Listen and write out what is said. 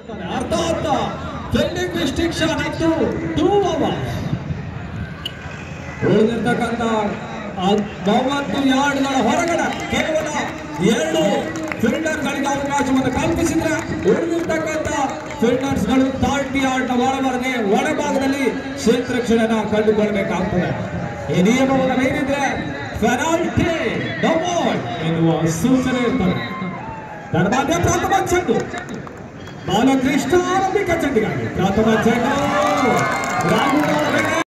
ಅರ್ಥಾತ್ fielding restriction up to two overs ಉಳಿದಿರ್ತಕ್ಕಂಥ ಮೂವತ್ತು ಯಾರ್ಡ್ಗಳ ಹೊರಗಡೆ ಕೇವಲ ಎರಡು ಫೀಲ್ಡರ್ಗಳಿಗೆ ಅವಕಾಶವನ್ನು ಕಲ್ಪಿಸಿದ್ರೆ ಉಳಿದಿರ್ತಕ್ಕಂಥ ಫೀಲ್ಡರ್ಸ್ಗಳು ತಾರ್ಟಿ ಯಾರ್ಡ್ನ ಒಳವರೆಗೆ ಒಳಭಾಗದಲ್ಲಿ ಕ್ಷೇತ್ರಕ್ಷಣನ ಕಂಡುಕೊಳ್ಬೇಕಾಗ್ತದೆ ಈ ನಿಯಮವನ್ನು ಮೀರಿದ್ರೆ ಪೆನಾಲ್ಟಿ ಡಬಲ್ ಎನ್ನುವ ಸೂಚನೆ ಇರ್ತದೆ ಧರ್ಮಾದ್ಯ ಪ್ರಥಮ ಚೆಂಡು ಬಾಲಕೃಷ್ಣ ಆರಂಭಿಕ ಚೆಂಡಿಗಾಗಿ ಪ್ರಥಮ ಚೆಂಡು ರಾಹುಲ್ ಅವರಿಗೆ